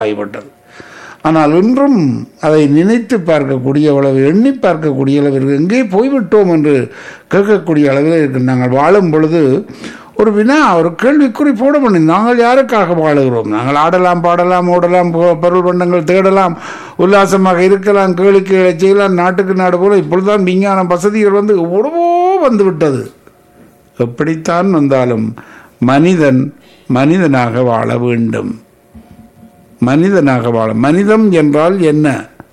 ஆகிவிட்டது ஆனால் இன்றும் அதை நினைத்து பார்க்கக்கூடிய அளவு எண்ணி பார்க்கக்கூடிய அளவிற்கு எங்கே போய்விட்டோம் என்று கேட்கக்கூடிய அளவில் இருக்கு நாங்கள் வாழும் பொழுது ஒரு வினா ஒரு கேள்விக்குறி போட முடியும் நாங்கள் யாருக்காக வாழுகிறோம் நாங்கள் ஆடலாம் பாடலாம் ஓடலாம் பொ- பொருள் பண்டங்கள் தேடலாம் உல்லாசமாக இருக்கலாம் கேளிக்கைகளை செய்யலாம் நாட்டுக்கு நாடு போல இப்பொழுதுதான் விஞ்ஞான வசதிகள் வந்து எவ்வளவோ வந்து விட்டது எப்படித்தான் வந்தாலும் மனிதன் மனிதனாக வாழ வேண்டும் மனிதனாக வாழ மனிதம் என்றால் என்ன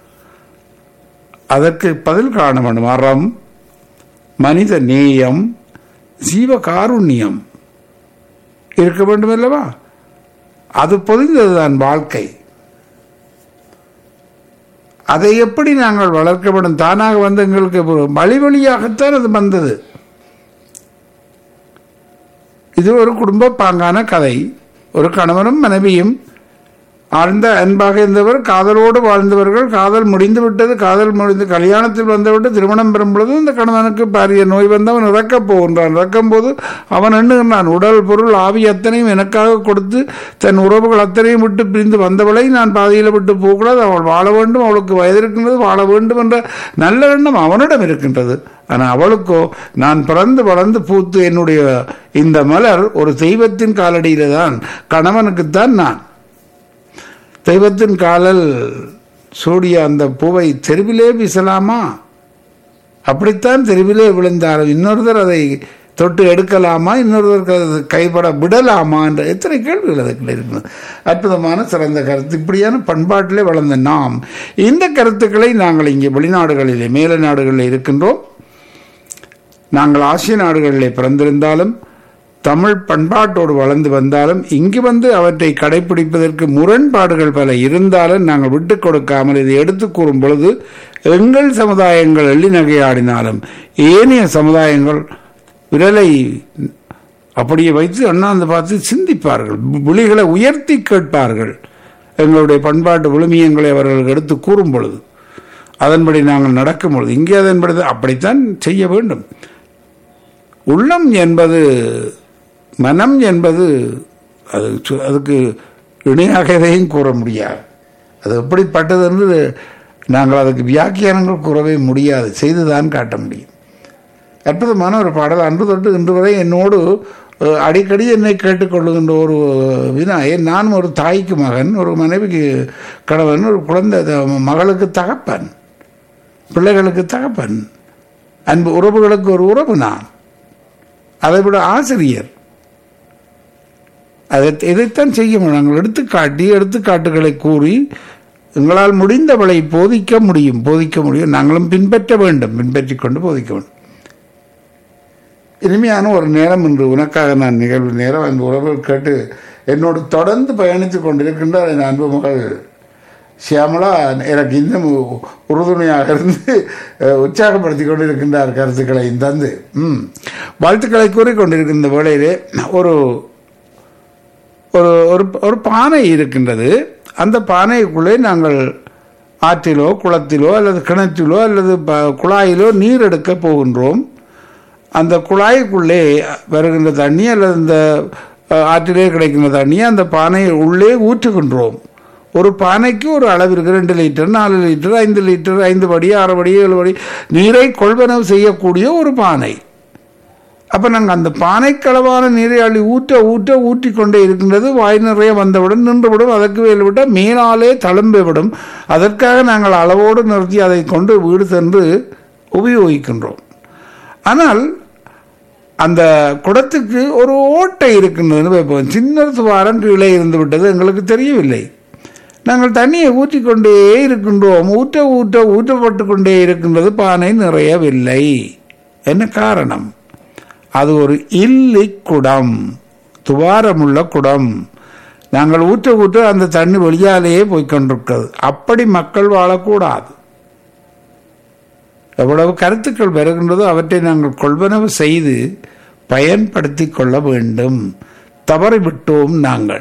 அதற்கு பதில் காண வேண்டும் அறம் மனித நேயம் ஜீவகாருண்யம் இருக்க வேண்டும் அல்லவா அது பொதிந்ததுதான் வாழ்க்கை அதை எப்படி நாங்கள் வளர்க்க வேண்டும் தானாக வந்து எங்களுக்கு வழி வழியாகத்தான் அது வந்தது இது ஒரு குடும்ப பாங்கான கதை ஒரு கணவனும் மனைவியும் ஆழ்ந்த அன்பாக இருந்தவர் காதலோடு வாழ்ந்தவர்கள் காதல் முடிந்து விட்டது காதல் முடிந்து கல்யாணத்தில் வந்துவிட்டு திருமணம் பெறும் பொழுது இந்த கணவனுக்கு பாரிய நோய் வந்தவன் இறக்கப் போகின்றான் இறக்கும் போது அவன் எண்ணுகின்றான் உடல் பொருள் ஆவி அத்தனையும் எனக்காக கொடுத்து தன் உறவுகள் அத்தனையும் விட்டு பிரிந்து வந்தவளை நான் பாதையில் விட்டு போகக்கூடாது அவள் வாழ வேண்டும் அவளுக்கு வயது இருக்கின்றது வாழ வேண்டும் என்ற நல்ல எண்ணம் அவனிடம் இருக்கின்றது ஆனால் அவளுக்கோ நான் பிறந்து வளர்ந்து பூத்து என்னுடைய இந்த மலர் ஒரு தெய்வத்தின் காலடியில தான் கணவனுக்குத்தான் நான் தெய்வத்தின் காலில் சூடிய அந்த பூவை தெருவிலே வீசலாமா அப்படித்தான் தெருவிலே விழுந்தாலும் இன்னொருத்தர் அதை தொட்டு எடுக்கலாமா இன்னொருத்தருக்கு அது கைப்பட விடலாமா என்ற எத்தனை கேள்விகள் அதுக்குள்ள இருக்கிறது அற்புதமான சிறந்த கருத்து இப்படியான பண்பாட்டிலே வளர்ந்த நாம் இந்த கருத்துக்களை நாங்கள் இங்கே வெளிநாடுகளிலே மேல நாடுகளில் இருக்கின்றோம் நாங்கள் ஆசிய நாடுகளிலே பிறந்திருந்தாலும் தமிழ் பண்பாட்டோடு வளர்ந்து வந்தாலும் இங்கு வந்து அவற்றை கடைபிடிப்பதற்கு முரண்பாடுகள் பல இருந்தாலும் நாங்கள் விட்டு கொடுக்காமல் இதை எடுத்து கூறும் பொழுது எங்கள் சமுதாயங்கள் எள்ளி நகையாடினாலும் ஏனைய சமுதாயங்கள் விரலை அப்படியே வைத்து அண்ணாந்து பார்த்து சிந்திப்பார்கள் விழிகளை உயர்த்தி கேட்பார்கள் எங்களுடைய பண்பாட்டு விழுமியங்களை அவர்களுக்கு எடுத்து கூறும் பொழுது அதன்படி நாங்கள் நடக்கும் பொழுது இங்கே அதன்படி தான் அப்படித்தான் செய்ய வேண்டும் உள்ளம் என்பது மனம் என்பது அது சு- அதுக்கு இணையாக எதையும் கூற முடியாது அது எப்படிப்பட்டது என்று நாங்கள் அதுக்கு வியாக்கியானங்கள் கூறவே முடியாது செய்துதான் காட்ட முடியும் அற்புதமான ஒரு பாடல் அன்று தொட்டு இன்று வரை என்னோடு அஹ், அடிக்கடி என்னை கேட்டுக்கொள்ளுகின்ற ஒரு வினா ஏன் நான் ஒரு தாய்க்கு மகன் ஒரு மனைவிக்கு கணவன் ஒரு குழந்தை த- மகளுக்கு தகப்பன் பிள்ளைகளுக்கு தகப்பன் அன்பு உறவுகளுக்கு ஒரு உறவு நான் அதை விட ஆசிரியர் அதை இதைத்தான் செய்ய முடியும் நாங்கள் எடுத்துக்காட்டி எடுத்துக்காட்டுகளை கூறி எங்களால் முடிந்தவளை போதிக்க முடியும் போதிக்க முடியும் நாங்களும் பின்பற்ற வேண்டும் பின்பற்றி கொண்டு போதிக்க வேண்டும் இனிமையான ஒரு நேரம் இன்று உனக்காக நான் நிகழ்வு நேரம் அந்த உறவுகள் கேட்டு என்னோடு தொடர்ந்து பயணித்துக் கொண்டிருக்கின்ற என் அன்பு மகள் சியாமலா எனக்கு இன்னும் உ- உறுதுணையாக இருந்து அஹ், உற்சாகப்படுத்தி கொண்டிருக்கின்றார் கருத்துக்களை தந்து ம் வாழ்த்துக்களை கூறிக்கொண்டிருக்கின்ற வேளையிலே ஒரு ஒரு ஒரு ஒரு பானை இருக்கின்றது அந்த பானைக்குள்ளே நாங்கள் ஆற்றிலோ குளத்திலோ அல்லது கிணற்றிலோ அல்லது ப- குழாயிலோ நீர் எடுக்க போகின்றோம் அந்த குழாய்க்குள்ளே வருகின்ற தண்ணி அல்லது இந்த அஹ், ஆற்றிலே கிடைக்கின்ற தண்ணியை அந்த பானையை உள்ளே ஊற்றுகின்றோம் ஒரு பானைக்கு ஒரு அளவு இருக்கு ரெண்டு லிட்டர் நாலு லிட்டர் ஐந்து லிட்டர் ஐந்து படி ஆறு படி ஏழு படி நீரை கொள்வனவு செய்யக்கூடிய ஒரு பானை அப்ப நாங்கள் அந்த பானைக்களவான நீரை அள்ளி ஊற்ற ஊற்ற ஊற்றி கொண்டே இருக்கின்றது வாய் நிறைய வந்தவுடன் நின்றுவிடும் அதற்கு மேல் விட்டால் மேலாலே தழும்பிவிடும் அதற்காக நாங்கள் அளவோடு நிறுத்தி அதை கொண்டு வீடு சென்று உபயோகிக்கின்றோம் ஆனால் அந்த குடத்துக்கு ஒரு ஓட்டை இருக்கின்றதுன்னு வைப்போம் சின்ன துவாரம் கீழே இருந்து விட்டது எங்களுக்கு தெரியவில்லை நாங்கள் தண்ணியை ஊற்றிக்கொண்டே இருக்கின்றோம் ஊற்ற ஊற்ற ஊற்றப்பட்டு கொண்டே இருக்கின்றது பானை நிறையவில்லை என்ன காரணம் அது ஒரு இல்லி குடம் துவாரமுள்ள குடம் நாங்கள் ஊற்ற ஊற்ற அந்த தண்ணி வெளியாலேயே போய் கொண்டிருக்கிறது அப்படி மக்கள் வாழக்கூடாது எவ்வளவு கருத்துக்கள் வருகின்றதோ அவற்றை நாங்கள் கொள்வனவு செய்து பயன்படுத்தி கொள்ள வேண்டும் தவறிவிட்டோம் நாங்கள்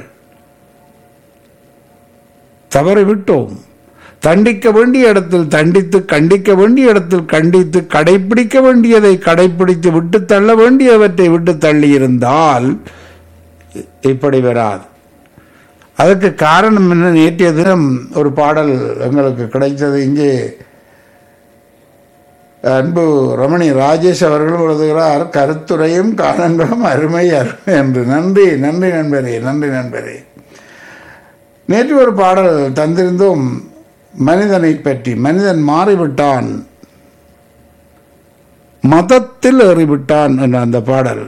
தவறிவிட்டோம் தண்டிக்க வேண்டிய இடத்தில் தண்டித்து கண்டிக்க வேண்டிய இடத்தில் கண்டித்து கடைபிடிக்க வேண்டியதை கடைபிடித்து விட்டு தள்ள வேண்டியவற்றை விட்டு தள்ளி இருந்தால் இப்படி வராது அதற்கு காரணம் என்ன நேற்றைய தினம் ஒரு பாடல் எங்களுக்கு கிடைத்தது இங்கே அன்பு ரமணி ராஜேஷ் அவர்கள் எழுதுகிறார் கருத்துரையும் காலங்களும் அருமை அருமை என்று நன்றி நன்றி நண்பரே நன்றி நண்பரே நேற்று ஒரு பாடல் தந்திருந்தோம் மனிதனை பற்றி மனிதன் மாறிவிட்டான் மதத்தில் ஏறிவிட்டான் என்ற அந்த பாடல்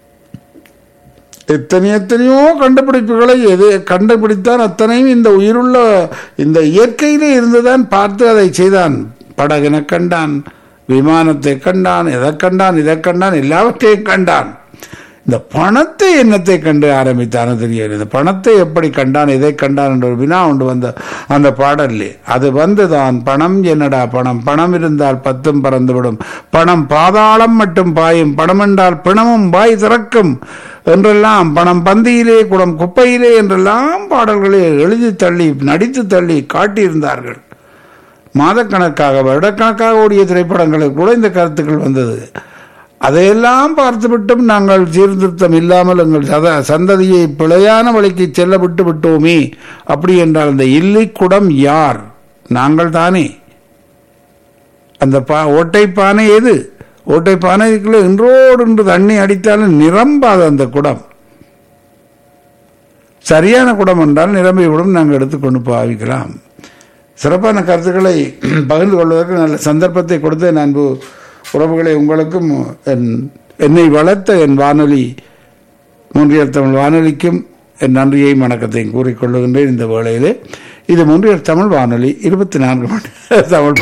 எத்தனை எத்தனையோ கண்டுபிடிப்புகளை எது கண்டுபிடித்தான் அத்தனையும் இந்த உயிருள்ள இந்த இயற்கையிலே இருந்துதான் பார்த்து அதை செய்தான் படகினை கண்டான் விமானத்தை கண்டான் எதை கண்டான் இதை கண்டான் எல்லாவற்றையும் கண்டான் இந்த பணத்தை என்னத்தை கண்டு ஆரம்பித்தானு தெரியல இந்த பணத்தை எப்படி கண்டான் இதை கண்டான் என்ற ஒரு வினா உண்டு வந்த அந்த பாடல்லே அது வந்துதான் பணம் என்னடா பணம் பணம் இருந்தால் பத்தும் பறந்துவிடும் பணம் பாதாளம் மட்டும் பாயும் பணம் என்றால் பிணமும் வாய் திறக்கும் என்றெல்லாம் பணம் பந்தியிலே குடம் குப்பையிலே என்றெல்லாம் பாடல்களை எழுதி தள்ளி நடித்து தள்ளி காட்டியிருந்தார்கள் மாதக்கணக்காக வருடக்கணக்காக ஓடிய திரைப்படங்களுக்கு கூட இந்த கருத்துக்கள் வந்தது அதையெல்லாம் பார்த்துவிட்டும் நாங்கள் சீர்திருத்தம் இல்லாமல் எங்கள் சத சந்ததியை பிழையான வழிக்கு செல்ல விட்டு விட்டோமே அப்படி என்றால் அந்த இல்லி குடம் யார் நாங்கள் தானே அந்த பா ஓட்டை பானை எது ஓட்டை பானைக்குள்ள இன்றோடு இன்று தண்ணி அடித்தாலும் நிரம்பாது அந்த குடம் சரியான குடம் என்றால் நிரம்பிவிடும் நாங்கள் எடுத்துக்கொண்டு பாவிக்கலாம் சிறப்பான கருத்துக்களை பகிர்ந்து கொள்வதற்கு நல்ல சந்தர்ப்பத்தை கொடுத்த அன்பு உறவுகளை உங்களுக்கும் என் என்னை வளர்த்த என் வானொலி மூன்றியல் தமிழ் வானொலிக்கும் என் நன்றியையும் வணக்கத்தையும் கூறிக்கொள்ளுகின்றேன் இந்த வேளையிலே இது மூன்றியல் தமிழ் வானொலி இருபத்தி நான்கு மணி தமிழ்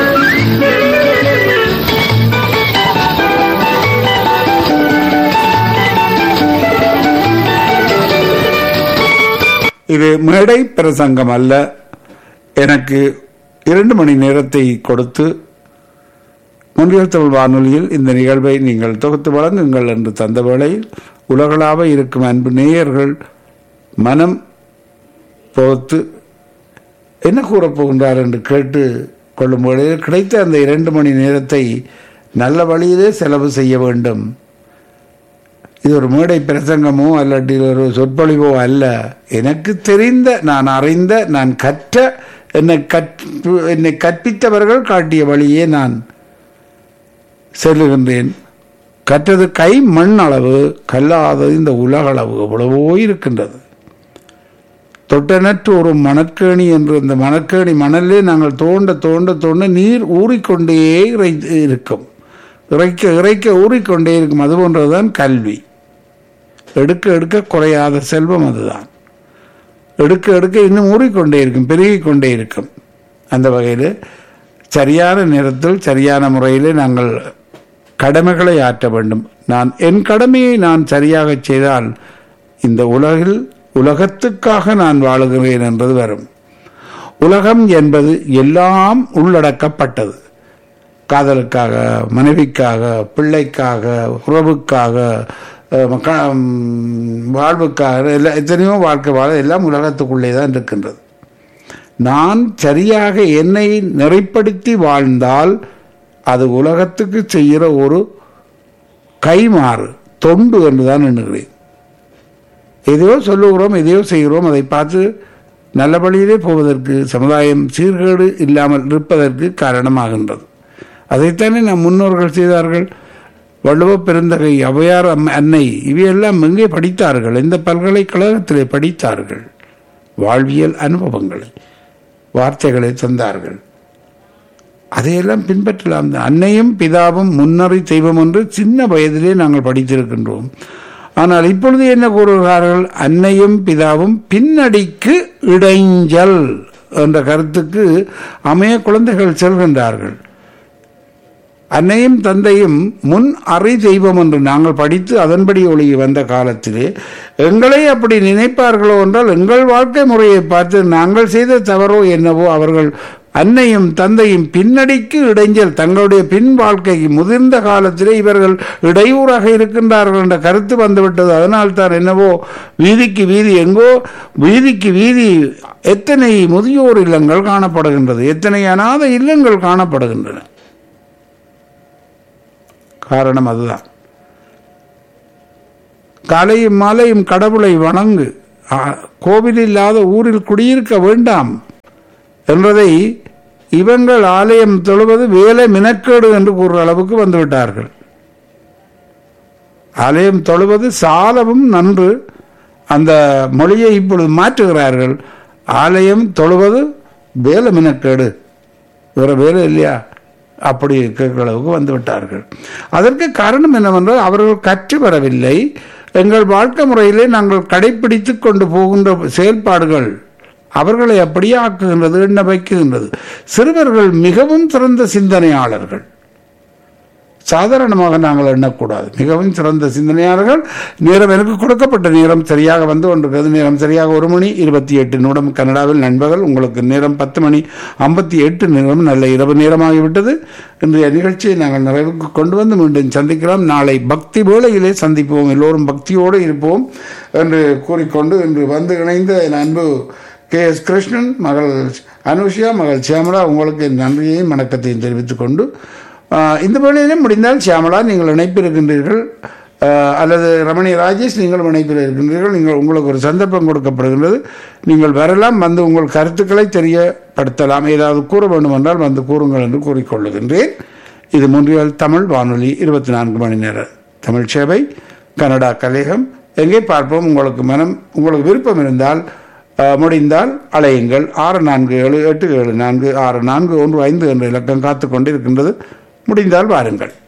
இது மேடை பிரசங்கம் அல்ல எனக்கு இரண்டு மணி நேரத்தை கொடுத்து முன்னியல் தமிழ் வானொலியில் இந்த நிகழ்வை நீங்கள் தொகுத்து வழங்குங்கள் என்று தந்த வேளையில் உலகளாவ இருக்கும் அன்பு நேயர்கள் மனம் பொறுத்து என்ன கூறப்போகின்றார் என்று கேட்டு கொள்ளும் வேளையில் கிடைத்த அந்த இரண்டு மணி நேரத்தை நல்ல வழியிலே செலவு செய்ய வேண்டும் இது ஒரு மேடை பிரசங்கமோ அல்லாட்டி ஒரு சொற்பொழிவோ அல்ல எனக்கு தெரிந்த நான் அறிந்த நான் கற்ற என்னை கற்பு என்னை கற்பித்தவர்கள் காட்டிய வழியே நான் செல்லுகின்றேன் கற்றது கை மண் அளவு கல்லாதது இந்த உலகளவு எவ்வளவோ இருக்கின்றது தொட்டனற்று ஒரு மணற்கேணி என்று இந்த மணற்கேணி மணலே நாங்கள் தோண்ட தோண்ட தோண்ட நீர் ஊறிக்கொண்டே இறை இருக்கும் இறைக்க இறைக்க ஊறிக்கொண்டே இருக்கும் அது போன்றதுதான் கல்வி எடுக்க எடுக்க குறையாத செல்வம் அதுதான் எடுக்க எடுக்க இன்னும் ஊறிக்கொண்டே இருக்கும் பெருகிக் கொண்டே இருக்கும் அந்த வகையில் சரியான நேரத்தில் சரியான முறையில் நாங்கள் கடமைகளை ஆற்ற வேண்டும் நான் என் கடமையை நான் சரியாக செய்தால் இந்த உலகில் உலகத்துக்காக நான் வாழுகிறேன் என்பது வரும் உலகம் என்பது எல்லாம் உள்ளடக்கப்பட்டது காதலுக்காக மனைவிக்காக பிள்ளைக்காக உறவுக்காக வாழ்வுக்காக எல்லாம் எத்தனையோ வாழ்க்கை வாழ எல்லாம் உலகத்துக்குள்ளே தான் இருக்கின்றது நான் சரியாக என்னை நெறிப்படுத்தி வாழ்ந்தால் அது உலகத்துக்கு செய்கிற ஒரு கைமாறு தொண்டு என்று தான் எண்ணுகிறேன் எதையோ சொல்லுகிறோம் எதையோ செய்கிறோம் அதை பார்த்து நல்ல வழியிலே போவதற்கு சமுதாயம் சீர்கேடு இல்லாமல் இருப்பதற்கு காரணமாகின்றது அதைத்தானே நம் முன்னோர்கள் செய்தார்கள் வள்ளுவ பெருந்தகை அவையார் அன்னை இவையெல்லாம் எங்கே படித்தார்கள் இந்த பல்கலைக்கழகத்திலே படித்தார்கள் வாழ்வியல் அனுபவங்களை வார்த்தைகளை தந்தார்கள் அதையெல்லாம் பின்பற்றலாம் அன்னையும் பிதாவும் முன்னறி தெய்வம் என்று சின்ன வயதிலே நாங்கள் படித்திருக்கின்றோம் ஆனால் இப்பொழுது என்ன கூறுகிறார்கள் அன்னையும் பிதாவும் பின்னடிக்கு இடைஞ்சல் என்ற கருத்துக்கு அமைய குழந்தைகள் செல்கின்றார்கள் அன்னையும் தந்தையும் முன் அறை தெய்வம் என்று நாங்கள் படித்து அதன்படி ஒளி வந்த காலத்திலே எங்களை அப்படி நினைப்பார்களோ என்றால் எங்கள் வாழ்க்கை முறையை பார்த்து நாங்கள் செய்த தவறோ என்னவோ அவர்கள் அன்னையும் தந்தையும் பின்னடிக்கு இடைஞ்சல் தங்களுடைய பின் வாழ்க்கைக்கு முதிர்ந்த காலத்திலே இவர்கள் இடையூறாக இருக்கின்றார்கள் என்ற கருத்து வந்துவிட்டது அதனால் தான் என்னவோ வீதிக்கு வீதி எங்கோ வீதிக்கு வீதி எத்தனை முதியோர் இல்லங்கள் காணப்படுகின்றது எத்தனை அநாத இல்லங்கள் காணப்படுகின்றன காரணம் அதுதான் காலையும் மாலையும் கடவுளை வணங்கு ஆ, கோவில் இல்லாத ஊரில் குடியிருக்க வேண்டாம் என்றதை இவங்கள் ஆலயம் தொழுவது வேலை மினக்கேடு என்று கூறுற அளவுக்கு வந்துவிட்டார்கள் ஆலயம் தொழுவது சாலவும் நன்று அந்த மொழியை இப்பொழுது மாற்றுகிறார்கள் ஆலயம் தொழுவது வேலை மினக்கேடு வேற வேலை இல்லையா அப்படி கேட்கிற அளவுக்கு வந்து விட்டார்கள் அதற்கு காரணம் என்னவென்றால் அவர்கள் கற்று வரவில்லை எங்கள் வாழ்க்கை முறையிலே நாங்கள் கடைபிடித்து கொண்டு போகின்ற செயல்பாடுகள் அவர்களை அப்படியே ஆக்குகின்றது எண்ண வைக்குகின்றது சிறுவர்கள் மிகவும் சிறந்த சிந்தனையாளர்கள் சாதாரணமாக நாங்கள் எண்ணக்கூடாது மிகவும் சிறந்த சிந்தனையாளர்கள் நேரம் எனக்கு கொடுக்கப்பட்ட நேரம் சரியாக வந்து கொண்டிருக்கிறது நேரம் சரியாக ஒரு மணி இருபத்தி எட்டு நிமிடம் கனடாவில் நண்பர்கள் உங்களுக்கு நேரம் பத்து மணி ஐம்பத்தி எட்டு நிமிடம் நல்ல இரவு நேரமாகிவிட்டது இன்றைய நிகழ்ச்சியை நாங்கள் நிறைவுக்கு கொண்டு வந்து மீண்டும் சந்திக்கலாம் நாளை பக்தி வேளையிலே சந்திப்போம் எல்லோரும் பக்தியோடு இருப்போம் என்று கூறிக்கொண்டு இன்று வந்து இணைந்த என் அன்பு கே எஸ் கிருஷ்ணன் மகள் அனுஷியா மகள் சியாமலா உங்களுக்கு என் நன்றியையும் வணக்கத்தையும் தெரிவித்துக் கொண்டு ஆஹ், இந்த வேளையிலே முடிந்தால் சியாமலா நீங்கள் இணைப்பில் இருக்கின்றீர்கள் ஆஹ், அல்லது ரமணி ராஜேஷ் நீங்கள் இணைப்பில் இருக்கின்றீர்கள் நீங்கள் உங்களுக்கு ஒரு சந்தர்ப்பம் கொடுக்கப்படுகின்றது நீங்கள் வரலாம் வந்து உங்கள் கருத்துக்களை தெரியப்படுத்தலாம் ஏதாவது கூற வேண்டும் என்றால் வந்து கூறுங்கள் என்று கூறிக்கொள்ளுகின்றேன் இது முன்றியல் தமிழ் வானொலி இருபத்தி நான்கு மணி நேர தமிழ் சேவை கனடா கலையகம் எங்கே பார்ப்போம் உங்களுக்கு மனம் உங்களுக்கு விருப்பம் இருந்தால் அஹ், முடிந்தால் அலையுங்கள் ஆறு நான்கு ஏழு எட்டு ஏழு நான்கு ஆறு நான்கு ஒன்று ஐந்து என்ற இலக்கம் காத்து கொண்டிருக்கின்றது முடிந்தால் வாருங்கள்